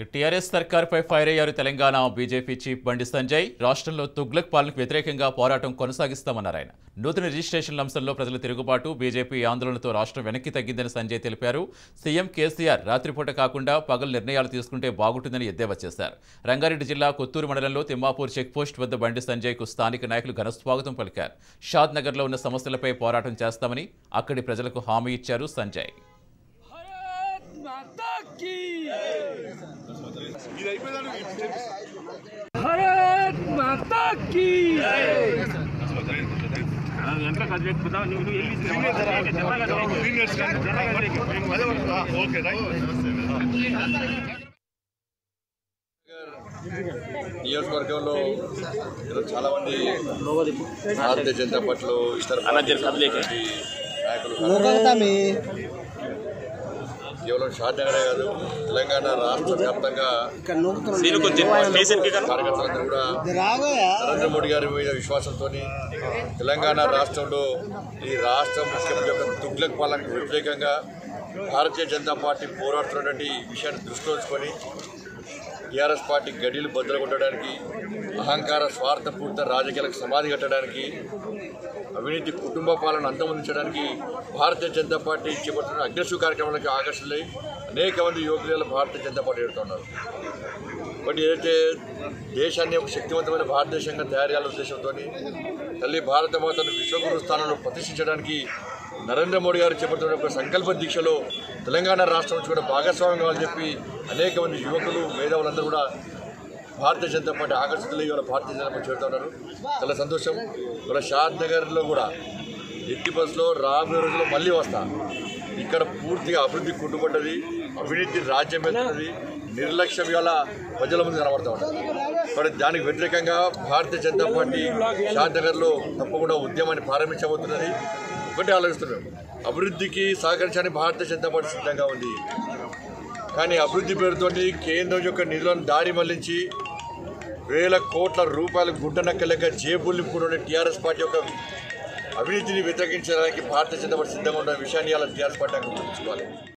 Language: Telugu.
టీఆర్ఎస్ సర్కార్పై ఫైర్ అయ్యారు తెలంగాణ బీజేపీ చీఫ్ బండి సంజయ్ రాష్ట్రంలో తుగ్లక్ పాలనకు వ్యతిరేకంగా పోరాటం కొనసాగిస్తామన్నారు ఆయన నూతన రిజిస్ట్రేషన్ల అంశంలో ప్రజల తిరుగుబాటు బీజేపీ ఆందోళనతో రాష్ట్రం వెనక్కి తగ్గిందని సంజయ్ తెలిపారు సీఎం కేసీఆర్ రాత్రిపూట కాకుండా పగలు నిర్ణయాలు తీసుకుంటే బాగుంటుందని ఎద్దేవా చేశారు రంగారెడ్డి జిల్లా కొత్తూరు మండలంలో తిమ్మాపూర్ చెక్పోస్ట్ వద్ద బండి సంజయ్కు స్థానిక నాయకులు ఘనస్వాగతం పలికారు షాద్ నగర్లో ఉన్న సమస్యలపై పోరాటం చేస్తామని అక్కడి ప్రజలకు హామీ ఇచ్చారు సంజయ్ भारत माता की నియోజకవర్గంలో ఈరోజు చాలా మంది భారతీయ జనతా పార్టీలో ఇతర పార్టీల నాయకులు కేవలం షాద్ నగరే కాదు తెలంగాణ రాష్ట్ర వ్యాప్తంగా కార్యకర్తలందరూ కూడా నరేంద్ర మోడీ గారి మీద విశ్వాసంతో తెలంగాణ రాష్ట్రంలో ఈ రాష్ట్ర ముఖ్యమంత్రి యొక్క తుగ్లక్ పాలనకు వ్యతిరేకంగా భారతీయ జనతా పార్టీ పోరాడుతున్నటువంటి విషయాన్ని దృష్టిలో ఉంచుకొని టీఆర్ఎస్ పార్టీ గడిలు బద్దలు కొట్టడానికి అహంకార స్వార్థపూరిత రాజకీయాలకు సమాధి కట్టడానికి అవినీతి కుటుంబ పాలన అంతమొందించడానికి భారతీయ జనతా పార్టీ చేపడుతున్న అగ్రెసివ్ కార్యక్రమాలకు ఆకర్షణలై అనేక మంది యువకులు భారతీయ జనతా పార్టీ ఎడుతున్నారు బట్ ఏదైతే దేశాన్ని ఒక శక్తివంతమైన భారతదేశంగా తయారు చేయాలనే ఉద్దేశంతో తల్లి భారత మాతను విశ్వగురు స్థానంలో ప్రతిష్ఠించడానికి నరేంద్ర మోడీ గారు చేపడుతున్న ఒక సంకల్ప దీక్షలో తెలంగాణ రాష్ట్రం నుంచి కూడా భాగస్వామ్యం కావాలని చెప్పి అనేక మంది యువకులు మేధావులందరూ కూడా భారతీయ జనతా పార్టీ ఆకర్షితులు ఇవాళ భారతీయ జనతా పార్టీ చేరుతా ఉన్నారు చాలా సంతోషం ఇవాళ షాద్ నగర్లో కూడా ఎట్టి బస్సులో రాబోయే రోజుల్లో మళ్ళీ వస్తా ఇక్కడ పూర్తిగా అభివృద్ధి కుంటుపడ్డది అవినీతి రాజ్యం వెళ్తున్నది నిర్లక్ష్యం ఇవాళ ప్రజల ముందు కనబడతా ఉంటుంది మరి దానికి వ్యతిరేకంగా భారతీయ జనతా పార్టీ షాద్ నగర్లో తప్పకుండా ఉద్యమాన్ని ప్రారంభించబోతున్నది ఒకటే ఆలోచిస్తున్నాం అభివృద్ధికి సహకరించడానికి భారతీయ జనతా పార్టీ సిద్ధంగా ఉంది కానీ అభివృద్ధి పేరుతోటి కేంద్రం యొక్క నిధులను దారి మళ్లించి వేల కోట్ల రూపాయలు గుడ్డనక్క లెక్క జేబుల్ని కూడా టీఆర్ఎస్ పార్టీ యొక్క అవినీతిని వ్యతిరేకించడానికి భారతీయ జనతా పార్టీ సిద్ధంగా ఉన్న విషయాన్ని అలా టీఆర్ఎస్ పార్టీ గుర్తుంచుకోవాలి